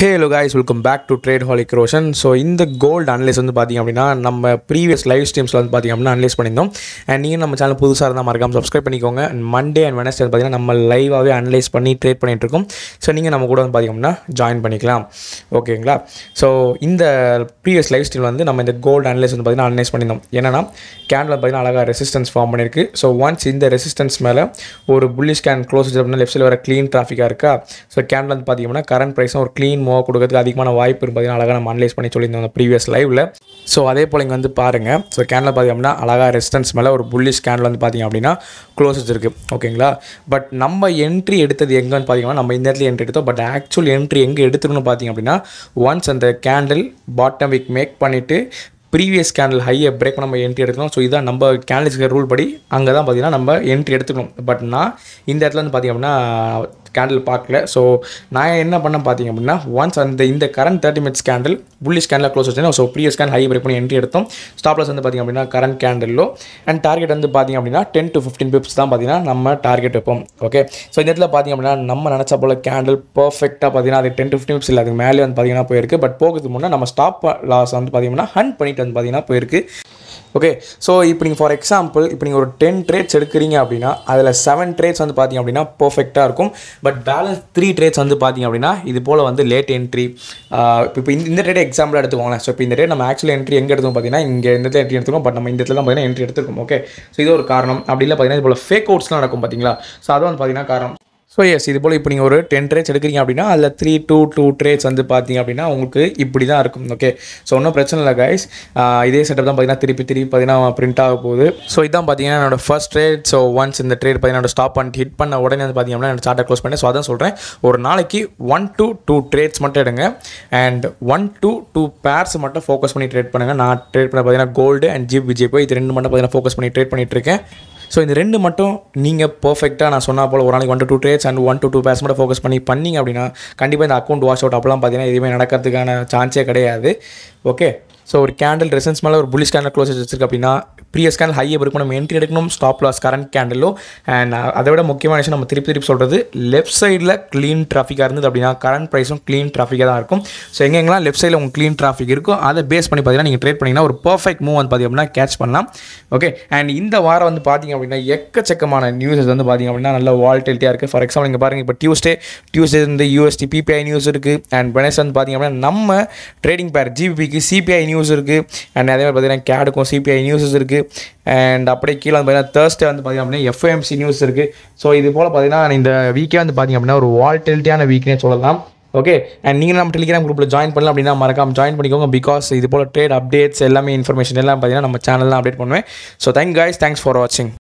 hello guys welcome back to tradeholic Roshan so இந்த gold analyse வந்து பார்த்திங்க அப்படின்னா நம்ம ப்ரீவியஸ் லைவ் ஸ்ட்ரீம்ஸில் வந்து பார்த்திங்க அப்படின்னா அனலைஸ் பண்ணியிருந்தோம் அண்ட் நீங்கள் நம்ம சேனல் புதுசாக இருந்தால் மறக்காம சப்ஸ்கிரைப் பண்ணிக்கோங்க அண்ட் மண்டே அண்ட் வெனஸ்டே பார்த்தீங்கன்னா நம்ம லைவாகவே அனலைஸ் பண்ணி ட்ரேட் பண்ணிட்டு இருக்கோம் ஸோ நீங்கள் நம்ம கூட வந்து பார்த்திங்க அப்படின்னா ஜாயின் பண்ணிக்கலாம் ஓகேங்களா ஸோ இந்த ப்ரீவியஸ் லைவ் ஸ்ட்ரீம் வந்து நம்ம இந்த கோல்டு அனலைஸ் வந்து பார்த்திங்கன்னா அனலைஸ் பண்ணியிருந்தோம் என்னன்னா கேண்டில் பார்த்திங்கன்னா அழகாக ரெசிஸ்டன்ஸ் ஃபார்ம் பண்ணியிருக்கு ஸோ ஒன்ஸ் இந்த ரெசிஸ்டன்ஸ் மேலே ஒரு புல்லிஷ் கேன் க்ளோஸ் அப்படின்னா லெஃப்ட் சைடில் வர க்ளீன் டிராஃபிக்காக இருக்கா ஸோ கேண்டில் வந்து பார்த்திங்கன்னா கரண்ட் ப்ரைஸும் ஒரு க்ளீன் மூவ் கொடுக்கறதுக்கு அதிகமான வாய்ப்பு இருக்கு பார்த்தீங்கன்னா அழகாக நம்ம அனலைஸ் பண்ணி சொல்லியிருந்தோம் அந்த ப்ரீவியஸ் லைவில் ஸோ அதே போல் இங்கே வந்து பாருங்கள் ஸோ கேண்டில் பார்த்திங்க அப்படின்னா அழகாக ரெசிஸ்டன்ஸ் மேலே ஒரு புல்லிஷ் கேண்டில் வந்து பார்த்திங்க அப்படின்னா க்ளோஸ் வச்சிருக்கு ஓகேங்களா பட் நம்ம என்ட்ரி எடுத்தது எங்கன்னு பார்த்தீங்கன்னா நம்ம இந்த இடத்துல என்ட்ரி எடுத்தோம் பட் ஆக்சுவல் என்ட்ரி எங்கே எடுத்துக்கணும்னு பார்த்தீங்க அப்படின்னா ஒன்ஸ் அந்த கேண்டில் பாட்டம் விக் மேக் பண்ணிவிட்டு ப்ரீவியஸ் கேண்டில் ஹையை பிரேக் பண்ண நம்ம என்ட்ரி எடுக்கணும் ஸோ இதான் நம்ம கேண்டில்ஸ்க்கு ரூல் படி அங்கே தான் பார்த்தீங்கன்னா நம்ம என்ட்ரி எடுத்துக்கணும் பட் நான் இந்த இடத்துல வந்து பார்த்திங்க அப்படின்னா கேண்டில் பார்க்கல ஸோ நான் என்ன பண்ண பார்த்தீங்க அப்படின்னா ஒன்ஸ் அந்த இந்த current thirty minutes candle bullish candle close வச்சுருந்தேன் so previous candle high break பண்ணி என்ட்ரி எடுத்தோம் ஸ்டாப்லஸ் வந்து பார்த்திங்க அப்படின்னா கரண்ட் கேண்டிலோ அண்ட் டார்கெட் வந்து பார்த்திங்க அப்படின்னா டென் டு ஃபிஃப்டின் பிப்ஸ் தான் பார்த்தீங்கன்னா நம்ம டார்கெட் வைப்போம் ஓகே ஸோ இந்த இடத்துல பார்த்திங்க அப்படின்னா நம்ம நினச்ச போல் கேண்டில் பர்ஃபெக்டாக பார்த்தீங்கன்னா அது டென் டு ஃபிஃப்டின் பிப்ஸ் இல்லை அதுக்கு மேலே வந்து பார்த்திங்கன்னா போயிருக்கு பட் போகிறதுக்கு முன்னே நம்ம ஸ்டாப் லாஸ் வந்து பார்த்திங்கன்னா ஹண்ட் பண்ணிட்டு வந்து பார்த்திங்கன்னா போயிருக்கு ஓகே ஸோ இப்போ நீங்கள் ஃபார் எக்ஸாம்பிள் இப்போ நீங்கள் ஒரு டென் ட்ரேட்ஸ் எடுக்கிறீங்க அப்படின்னா அதில் செவன் ட்ரேட்ஸ் வந்து பார்த்தீங்க அப்படின்னா பர்ஃபெக்டாக இருக்கும் பட் பேலன்ஸ் த்ரீ ட்ரேட்ஸ் வந்து பார்த்தீங்க அப்படின்னா இது போல் வந்து லேட் என்ட்ரி இப்போ இந்த இந்த ட்ரேட் எக்ஸாம்பிள் எடுத்துக்கோங்களேன் ஸோ இப்போ இந்த ரேட் நம்ம ஆக்சுவலி என்ட்ரி எங்கே எடுத்தோம் பார்த்தீங்கன்னா இங்கே இந்த இடத்துல என்ட்ரி எடுத்துக்கோம் பட் நம்ம இந்த இடத்துல தான் பார்த்தீங்கன்னா என்ட்ரி எடுத்துருக்கோம் ஓகே ஸோ இது ஒரு காரணம் அப்படி இல்லை பார்த்தீங்கன்னா இது போல் ஃபேக் அவுட்ஸ்லாம் நடக்கும் பார்த்தீங்களா ஸோ அது வந்து பார்த்தீங்கன்னா காரணம் ஸோ எஸ் இது போல் இப்போ நீங்கள் ஒரு டென் ட்ரேட்ஸ் எடுக்கிறீங்க அப்படின்னா அதில் த்ரீ டூ டூ ட்ரேட்ஸ் வந்து பார்த்தீங்க அப்படின்னா உங்களுக்கு இப்படி தான் இருக்கும் ஓகே ஸோ ஒன்றும் பிரச்சனை இல்லை கைஸ் இதே செட்டப் தான் பார்த்தீங்கன்னா திருப்பி திருப்பி பார்த்தீங்கன்னா பிரிண்ட் ஆக போகுது ஸோ இதான் பார்த்தீங்கன்னா என்னோட ஃபர்ஸ்ட் ட்ரேட் ஸோ ஒன்ஸ் இந்த ட்ரேட் பார்த்தீங்கன்னா ஸ்டாப் பண்ணிட்டு ஹிட் பண்ண உடனே வந்து பார்த்தீங்க அப்படின்னா சார்ட்டை க்ளோஸ் பண்ணேன் ஸோ அதான் சொல்கிறேன் ஒரு நாளைக்கு ஒன் டு டூ ட்ரேட்ஸ் மட்டும் எடுங்க and one to two pairs மட்டும் ஃபோக்கஸ் பண்ணி ட்ரேட் பண்ணுங்கள் நான் ட்ரேட் பண்ண பார்த்தீங்கன்னா கோல்டு அண்ட் ஜிப் விஜய் போய் இது ரெண்டு மட்டும் பார்த்தீங்கன்னா ஃபோக்கஸ் பண்ணி ட்ரேட் பண்ணிட்டு இருக்கேன் ஸோ இந்த ரெண்டு மட்டும் நீங்கள் பர்ஃபெக்டாக நான் சொன்ன போல் ஒரு நாளைக்கு one to two trades and one to two pairs மட்டும் ஃபோக்கஸ் பண்ணி பண்ணிங்க அப்படின்னா கண்டிப்பாக இந்த அக்கௌண்ட் வாஷ் அவுட் அப்போலாம் பார்த்தீங்கன்னா எதுவுமே நடக்கிறதுக்கான சான்ஸே கிடையாது ஓகே ஸோ ஒரு கேண்டில் ரெசன்ஸ் மேலே ஒரு புலிஷ் கேண்டில் க்ளோஸ் வச்சிருக்கு அப்படின்னா ப்ரீவியஸ் கேண்டில் ஹையை இருக்கும் நம்ம என்ட்ரி எடுக்கணும் ஸ்டாப் லாஸ் கரண்ட் கேண்டிலோ அண்ட் அதை விட முக்கியமான விஷயம் நம்ம திருப்பி திருப்பி சொல்கிறது லெஃப்ட் சைடில் க்ளீன் டிராஃபிக்காக இருந்தது அப்படின்னா கரண்ட் ப்ரைஸும் க்ளீன் டிராஃபிக்காக தான் இருக்கும் ஸோ எங்கெங்கெல்லாம் லெஃப்ட் சைடில் உங்களுக்கு க்ளீன் டிராஃபிக் இருக்கோ அதை பேஸ் பண்ணி பார்த்தீங்கன்னா நீங்கள் ட்ரேட் பண்ணிங்கன்னா ஒரு பர்ஃபெக்ட் மூவ் வந்து பார்த்தீங்க அப்படின்னா கேட்ச் பண்ணலாம் ஓகே அண்ட் இந்த வாரம் வந்து பார்த்தீங்க அப்படின்னா எக்கச்சக்கமான நியூஸஸ் வந்து பார்த்தீங்க அப்படின்னா நல்ல வால்டிலிட்டியாக இருக்குது ஃபார் எக்ஸாம்பிள் இங்கே பாருங்கள் இப்போ டியூஸ்டே டியூஸ்டே இருந்து யூஎஸ்டி பிபிஐ நியூஸ் இருக்குது அண்ட் வெனஸ் வந்து பார்த்தீங்க அப்படின்னா நம்ம ட்ரேடிங் பேர் ஜிபிபிக்கு சிபிஐ நியூஸ் இருக்குது அண்ட் அதே மாதிரி பார்த்தீங்கன்னா கேடுக்கும் சிபிஐ நியூஸஸ் இருக்குது அண்ட் அப்படியே கீழே வந்து பார்த்தீங்கன்னா தேர்ஸ்டே வந்து பார்த்தீங்க அப்படின்னா எஃப்எம்சி நியூஸ் இருக்குது ஸோ இது போல் பார்த்தீங்கன்னா இந்த வீக்கே வந்து பார்த்தீங்க அப்படின்னா ஒரு வால்டிலிட்டியான வீக்னே சொல்லலாம் ஓகே அண்ட் நீங்கள் நம்ம டெலிகிராம் குரூப்பில் ஜாயின் பண்ணலாம் அப்படின்னா மறக்காம ஜாயின் பண்ணிக்கோங்க பிகாஸ் இது போல் ட்ரேட் அப்டேட்ஸ் எல்லாமே இன்ஃபர்மேஷன் எல்லாம் பார்த்தீங்கன்னா நம்ம சேனல்லாம் அப்டேட் பண்ணுவேன் so thank guys thanks for வாட்சிங்